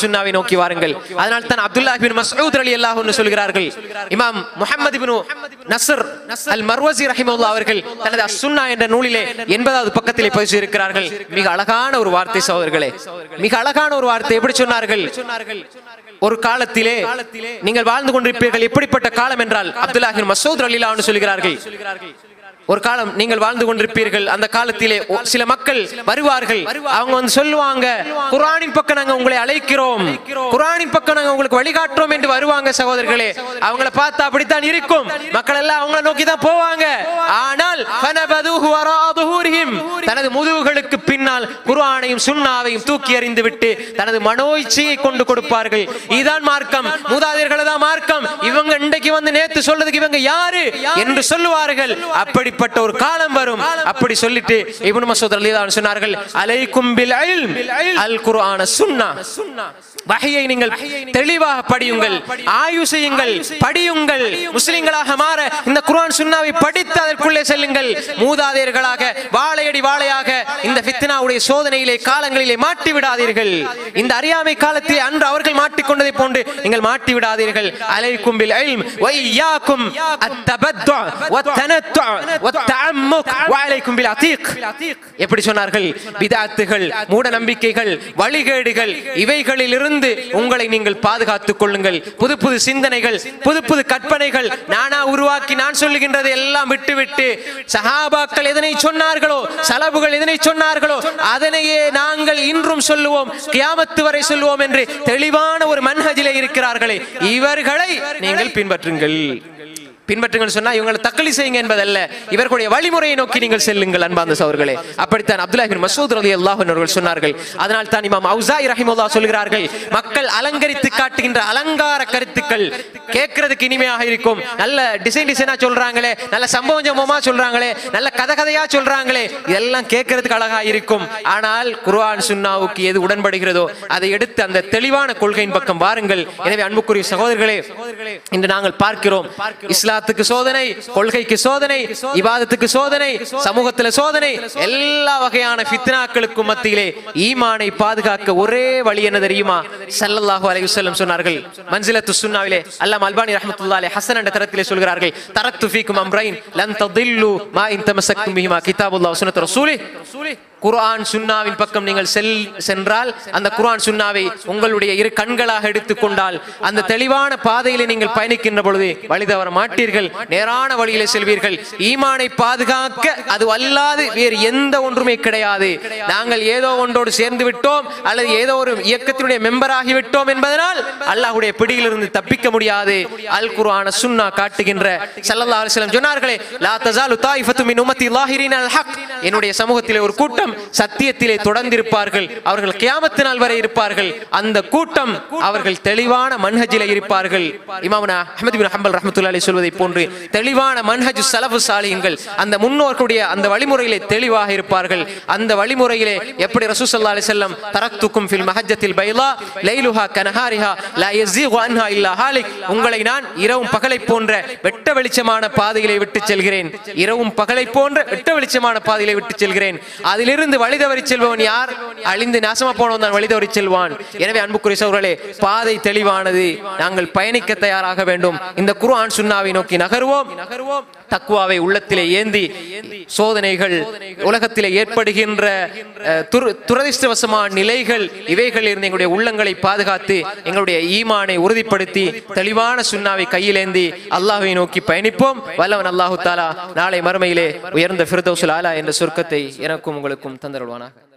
சுன்னாவை நோக்கி வாருங்கள் அதனால் தான் அப்துல்லா பின் மஸ்ஊத் ரலியல்லாஹு அன்ஹு சொல்கிறார்கள் இமாம் முஹம்மது பின் நஸ்ர் அல் மர்வசி ரஹிமஹுல்லா அவர்கள் தனது அசுன்னா என்ற நூலிலே எண்பதாவது பக்கத்திலே பதிவு இருக்கிறார்கள் மிக அழகான ஒரு வார்த்தை சகோதரர்களே மிக அழகான ஒரு வார்த்தை எப்படி சொன்னார்கள் ஒரு காலத்திலே நீங்கள் வாழ்ந்து கொண்டிருப்பீர்கள் எப்படிப்பட்ட காலம் என்றால் அப்துல்லாஹின் மசூத் ரலிலான்னு சொல்கிறார்கள் ஒரு காலம் நீங்கள் வாழ்ந்து கொண்டிருப்பீர்கள் அந்த காலத்திலே ஒ- சில மக்கள் வருவார்கள் அவங்க வந்து சொல்லுவாங்க குர்ஆனின் பக்கம் நாங்க உங்களை அழைக்கிறோம் குர்ஆனின் பக்கம் நாங்க உங்களுக்கு வழிகாட்டுறோம் என்று வருவாங்க சகோதரர்களே அவங்கள பார்த்தா அப்படித்தான் இருக்கும் மக்கள் எல்லாம் அவங்கள நோக்கி தான் போவாங்க ஆனால் ஃபனபதுஹு வரா துஹூரிஹிம். தனது முதுகுகளுக்கு பின்னால் குர்ஆனையும் சுன்னாவையும் தூக்கி எறிந்து விட்டு தனது மனோய்ச்சியை கொண்டு கொடுப்பார்கள் இதுதான் மார்க்கம் மூதாதையர்கள் தான் மார்க்கம் இவங்க இன்றைக்கு வந்து நேத்து சொல்றதுக்கு இவங்க யாரு என்று சொல்லுவார்கள் அப்படிப்பட்ட ஒரு காலம் வரும் அப்படி சொல்லிட்டு இப்னு மசூத் ரலியல்லாஹு அன்ஹு சொன்னார்கள் அலைக்கும் பில் இல்ம் அல் குர்ஆன சுன்னா வஹையை நீங்கள் தெளிவாக படியுங்கள் ஆய்வு செய்யுங்கள் படியுங்கள் முஸ்லிம்களாக மாற இந்த குர்ஆன் சுன்னாவை படித்து அதற்குள்ளே செல்லுங்கள் மூதாதையர்களாக வாழையடி வாழையாக இந்த ஃபித்னாவுடைய சோதனையிலே காலங்களிலே மாட்டி விடாதீர்கள் இந்த அறியாமை காலத்தில் அன்று அவர்கள் மாட்டிக்கொண்டதை போன்று நீங்கள் மாட்டி விடாதீர்கள் அலைக்கும் பில் இல்ம் வையாக்கும் அத்தபத்து வத்தனத்து வத்தஅம்முக் வஅலைக்கும் பில் அதீக் எப்படி சொன்னார்கள் பிதாத்துகள் மூட நம்பிக்கைகள் வழிகேடுகள் இவைகளிலிருந்து உங்களை நீங்கள் பாதுகாத்துக் கொள்ளுங்கள் புது புது சிந்தனைகள் புது புது கற்பனைகள் நானா உருவாக்கி நான் சொல்லுகின்றதை எல்லாம் விட்டுவிட்டு சஹாபாக்கள் எதனை சொன்னார்களோ சலபுகள் எதனை சொன்னார்களோ அதனையே நாங்கள் இன்றும் சொல்லுவோம் கியாமத்து வரை சொல்லுவோம் என்று தெளிவான ஒரு மன்ஹஜிலே இருக்கிறார்களே இவர்களை நீங்கள் பின்பற்றுங்கள் பின்பற்றுங்கள் சொன்னா இவங்களை தக்களி செய்யுங்க என்பதல்ல இவர்களுடைய வழிமுறையை நோக்கி நீங்கள் செல்லுங்கள் அன்பாந்த சவர்களே அப்படித்தான் அப்துல்லா பின் மசூத் ரலி அல்லாஹ் அவர்கள் சொன்னார்கள் அதனால் தான் இமாம் அவுசாய் ரஹிமுல்லா சொல்கிறார்கள் மக்கள் அலங்கரித்து காட்டுகின்ற அலங்கார கருத்துக்கள் கேட்கறதுக்கு இனிமையாக இருக்கும் நல்ல டிசைன் டிசைனா சொல்றாங்களே நல்ல சம்பவம் சம்பவமா சொல்றாங்களே நல்ல கதை கதையா சொல்றாங்களே இதெல்லாம் கேட்கறதுக்கு அழகா இருக்கும் ஆனால் குர்ஆன் சுன்னாவுக்கு எது உடன்படுகிறதோ அதை எடுத்து அந்த தெளிவான கொள்கையின் பக்கம் வாருங்கள் எனவே அன்புக்குரிய சகோதரர்களே இன்று நாங்கள் பார்க்கிறோம் இஸ்லாத்துக்கு சோதனை கொள்கைக்கு சோதனை இபாதத்துக்கு சோதனை சமூகத்துல சோதனை எல்லா வகையான ஃபித்னாக்களுக்கும் மத்தியிலே ஈமானை பாதுகாக்க ஒரே வழி என்ன தெரியுமா ஸல்லல்லாஹு அலைஹி வஸல்லம் சொன்னார்கள் மன்சிலத்து சுன்னாவிலே அல்லாஹ் அல்பானி ரஹ்மத்துல்லாஹி அலைஹி ஹஸன் என்ற தரத்திலே சொல்கிறார்கள் தரக்து ஃபீக்கும் அம்ரைன் லன் ததில்லு மா இன் தமசக்தும் பிஹிமா கிதாபுல்லாஹ் சுன்னத்து ரசூலி குர்ஆன் சுன்னாவின் பக்கம் நீங்கள் செல் சென்றால் அந்த குர்ஆன் சுன்னாவை உங்களுடைய இரு கண்களாக எடுத்துக்கொண்டால் அந்த தெளிவான பாதையிலே நீங்கள் பயணிக்கின்ற பொழுது வழி தவற மாட்டீர்கள் நேரான வழியிலே செல்வீர்கள் ஈமானை பாதுகாக்க அது அல்லாது வேறு எந்த ஒன்றுமே கிடையாது நாங்கள் ஏதோ ஒன்றோடு சேர்ந்து விட்டோம் அல்லது ஏதோ ஒரு இயக்கத்தினுடைய மெம்பர் ஆகி விட்டோம் என்பதனால் அல்லாஹ்வுடைய பிடியிலிருந்து தப்பிக்க முடியாது அல் குர்ஆன சுன்னா காட்டுகின்ற ஸல்லல்லாஹு அலைஹி வஸல்லம் சொன்னார்களே லா தஸாலு தாயிஃபத்து மின் உம்மத்தி லாஹிரீன அல் ஹக் என்னுடைய சமூகத்திலே ஒரு கூட்டம் சத்தியத்திலே தொடர்ந்திருப்பார்கள் அவர்கள் கியாமத்து நாள் வரை இருப்பார்கள் அந்த கூட்டம் அவர்கள் தெளிவான மன்ஹஜிலே இருப்பார்கள் இமாமனா அஹ்மத் பின் ஹம்பல் ரஹ்மத்துல்லாஹி அலைஹி சொல்வதை போன்று தெளிவான மன்ஹஜ் சலஃபு சாலிஹ்கள் அந்த முன்னோர்களுடைய அந்த வழிமுறையிலே தெளிவாக இருப்பார்கள் அந்த வழிமுறையிலே எப்படி ரசூல் ஸல்லல்லாஹு அலைஹி வஸல்லம் தரக்துக்கும் ஃபில் மஹஜ்ஜத்தில் பைலா லைலுஹா கனஹாரிஹா லா யஸீகு அன்ஹா இல்லா ஹாலிக் உங்களை நான் இரவும் பகலை போன்ற வெட்ட வெளிச்சமான பாதையிலே விட்டு செல்கிறேன் இரவும் பகலை போன்ற வெட்ட வெளிச்சமான பாதையிலே விட்டு செல்கிறேன் அதிலிருந்து வழி தவறி செல்பவன் யார் அழிந்து நாசமா போனவன் தான் வழி தவறி செல்வான் எனவே அன்புக்குரிய சகோதரர்களே பாதை தெளிவானது நாங்கள் பயணிக்க தயாராக வேண்டும் இந்த குர்ஆன் சுன்னாவை நோக்கி நகருவோம் நகருவோம் தக்குவாவை உள்ளத்திலே ஏந்தி சோதனைகள் உலகத்திலே ஏற்படுகின்ற அஹ், துர- துரதிர்ஷ்டவசமான நிலைகள் இவைகளில் இருந்து எங்களுடைய உள்ளங்களை பாதுகாத்து எங்களுடைய ஈமானை உறுதிப்படுத்தி தெளிவான சுன்னாவை கையிலேந்தி அல்லாஹ்வை நோக்கி பயணிப்போம் வல்லவன் அல்லாஹு தாலா நாளை மறுமையிலே உயர்ந்த ஃபிர்தௌசுல் ஆலா என்ற சொர்க்கத்தை எனக்கும் உங்களுக்கும் தந்தருள்வானாக